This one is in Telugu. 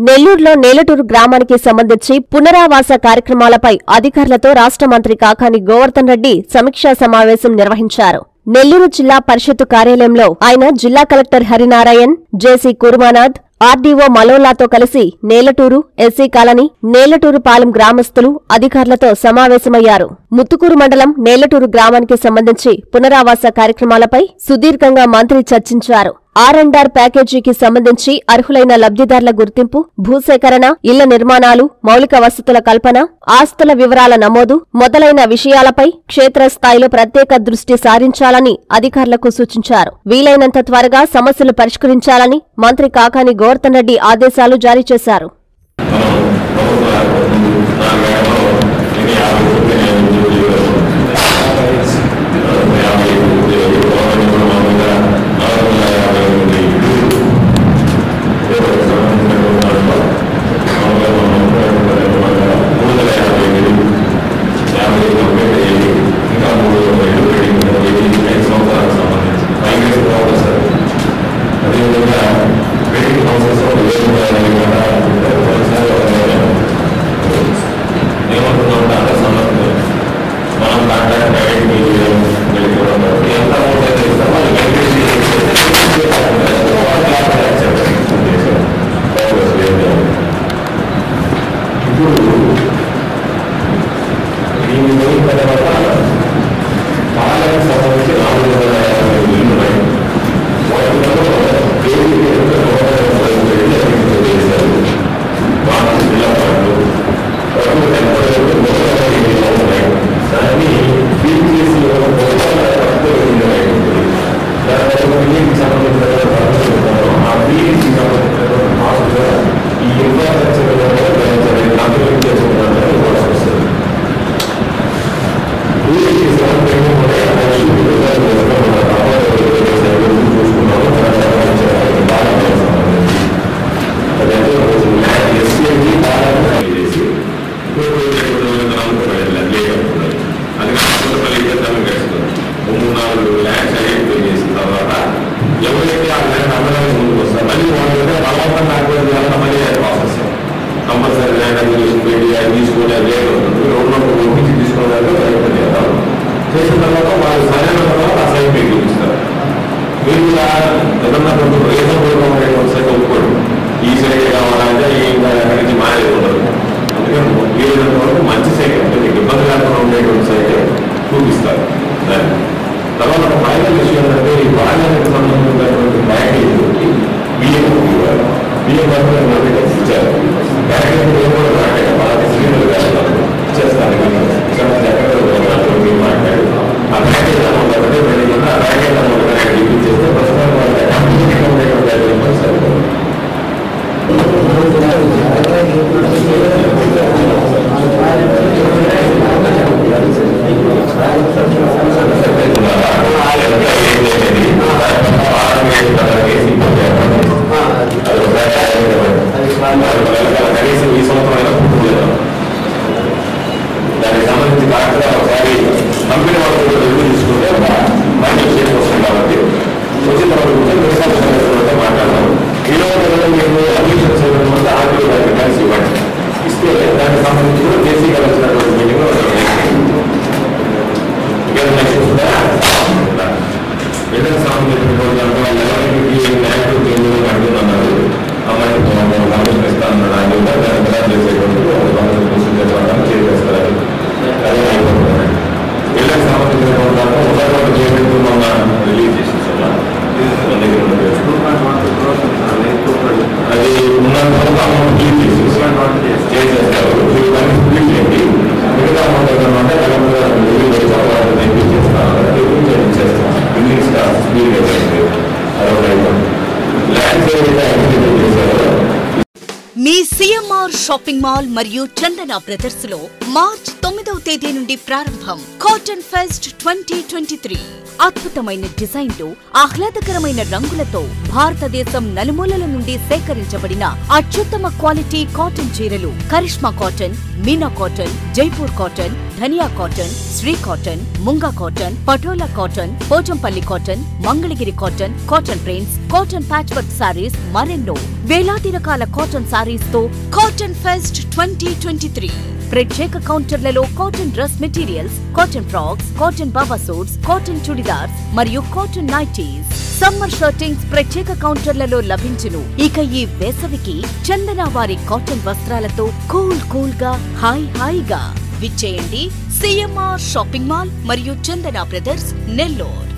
నెల్లూరులో నేలటూరు గ్రామానికి సంబంధించి పునరావాస కార్యక్రమాలపై అధికారులతో రాష్ట్ర మంత్రి కాకాని గోవర్ధన్ రెడ్డి సమీక్షా సమావేశం నిర్వహించారు నెల్లూరు జిల్లా పరిషత్తు కార్యాలయంలో ఆయన జిల్లా collector Harinarayan JC Kurmanath RDO మలోలాతో కలిసి నేలటూరు ఎస్సీ కాలనీ నేలటూరు పాలెం గ్రామస్తులు అధికారులతో సమావేశమయ్యారు ముత్తుకూరు మండలం నేలటూరు గ్రామానికి సంబంధించి పునరావాస కార్యక్రమాలపై సుదీర్ఘంగా మంత్రి చర్చించారు ఆర్ అండ్ ఆర్ ప్యాకేజీకి సంబంధించి అర్హులైన లబ్ధిదారుల గుర్తింపు భూసేకరణ ఇళ్ల నిర్మాణాలు మౌలిక వసతుల కల్పన ఆస్తుల వివరాల నమోదు మొదలైన విషయాలపై క్షేత్రస్థాయిలో ప్రత్యేక దృష్టి సారించాలని అధికారులకు సూచించారు వీలైనంత త్వరగా సమస్యలు పరిష్కరించాలని మంత్రి కాకాని గోవర్ధన్ రెడ్డి ఆదేశాలు జారీ చేశారు ఎవరైతే ఆ ల్యాండ్ అమ్మడానికి ముందుకు వస్తారు మళ్ళీ వాళ్ళ దగ్గర బలవంతంగా ఆగ్రహం చేయాలన్న మళ్ళీ అది ప్రాసెస్ కంపల్సరీ ల్యాండ్ అక్విజిషన్ పెట్టి అది తీసుకుని అది లేదు ఉన్నప్పుడు ఒప్పించి తీసుకోవడానికి ప్రయత్నం చేద్దాం చేసిన తర్వాత వాళ్ళు సరైన తర్వాత ఆ సైట్ మీకు చూపిస్తారు మీరు కూడా ఏదన్నా కొంచెం రీజనబుల్గా ఉండే సైట్ ఒప్పుకోండి ఈ సైట్ కావాలంటే ఈ అక్కడి నుంచి మారేది ఉండదు అందుకని వీలైనంత వరకు మంచి సైట్ మీకు ఇబ్బంది లేకుండా ఉండేటువంటి సైట్ చూపిస్తారు దాన్ని తర్వాత ఒక ఫైనల్ విషయం ఏంటంటే ఈ బాల్యానికి సంబంధించినటువంటి ప్యాకేజ్ బియ్యం ఇవ్వాలి బియ్యం మాత్రం నోటిఫికేషన్ ఇచ్చారు ప్యాకేజ్ ఏం కూడా మాట్లాడారు బాగా శ్రీనులు గారు ఇచ్చేస్తాను సమస్య ఎక్కడ ఉన్నట్టు మీరు మాట్లాడు ఆ ప్యాకేజ్ అమౌంట్ ఒకటి రెండు కింద ఆ ప్యాకేజ్ అమౌంట్ కనుక ఇప్పించేస్తే ప్రస్తుతం వాళ్ళ కంపెనీకి ఉండేటువంటి ఐదు రూపాయలు సరిపోతుంది కనీసం ఈ సంవత్సరం పూర్తి చేద్దాం దానికి సంబంధించి కరెక్ట్గా ఒకసారి కంపెనీ వాళ్ళతో కూడా రివ్యూ తీసుకుంటే ఒక మంచి విషయం వస్తుంది కాబట్టి వచ్చిన తర్వాత కూర్చొని వ్యవసాయ సమస్యలతో మాట్లాడదాం ఈ రోజు మీకు అడ్మిషన్ చేయడం వల్ల ఆర్టీఓ గారికి కలిసి ఇవ్వండి ఇస్తే దానికి సంబంధించి కూడా జేసీ గారు వచ్చినటువంటి మీటింగ్ ఇంకేమైనా నెక్స్ట్ వస్తుందా ఏదైనా సంబంధించినటువంటి దాంట్లో ఎవరికి ల్యాండ్ చేంజ్ అడుగుతున్నారు అమ్మాయి గమనించి ఇస్తాను ఆయన కూడా దాన్ని తయారు చేసేటువంటి ఒక గమనించి ప్రొసీజర్ ప్రకారం చేసేస్తారు అదే అయిపోతుంది వీళ్ళకి సంబంధించినటువంటి దాంట్లో ఉన్నటువంటి పేమెంట్ మొన్న రిలీజ్ చేసేసాం మన దగ్గర ఉన్న అది ఉన్నంత అమౌంట్ రిలీజ్ చేసేసి చేసేస్తారు ఇవన్నీ స్ప్లిట్ చేయండి మిగతా అమౌంట్ ఏదైనా ఉంటే కలెక్టర్ గారు రిలీజ్ చేస్తారు వాళ్ళు తెప్పించేస్తారు రిలీజ్ చేసేస్తాం రిలీజ్ స్పీడ్ అయితే అదొక అయిపోతుంది ల్యాండ్ సేల్ అయితే చేశారు మీ సిఎంఆర్ షాపింగ్ మాల్ మరియు చందన బ్రదర్స్ లో మార్చ్ తొమ్మిదవ తేదీ నుండి ప్రారంభం cotton fest twenty twenty three అద్భుతమైన డిజైన్లు ఆహ్లాదకరమైన రంగులతో భారతదేశం నలుమూలల నుండి సేకరించబడిన అత్యుత్తమ క్వాలిటీ కాటన్ చీరలు Karishma cotton Meena cotton Jaipur cotton Dhaniya cotton Shri cotton Munga cotton Patola cotton Pochampally cotton Mangalagiri cotton cotton prints cotton patch work saris మరెన్నో వేలాది రకాల కాటన్ సారీస్ తో cotton fest twenty twenty three ప్రత్యేక కౌంటర్లలో cotton dress materials cotton frocks cotton బాబా సూట్స్ కాటన్ చుడిదార్స్ మరియు కాటన్ నైటీస్ సమ్మర్ షర్టింగ్స్ ప్రత్యేక కౌంటర్లలో లభించును ఇక ఈ వేసవికి చందన వారి కాటన్ వస్త్రాలతో కూల్ కూల్ గా హాయ్ హాయిగా విచ్చేయండి సిఎంఆర్ షాపింగ్ మాల్ మరియు చందన బ్రదర్స్ నెల్లూరు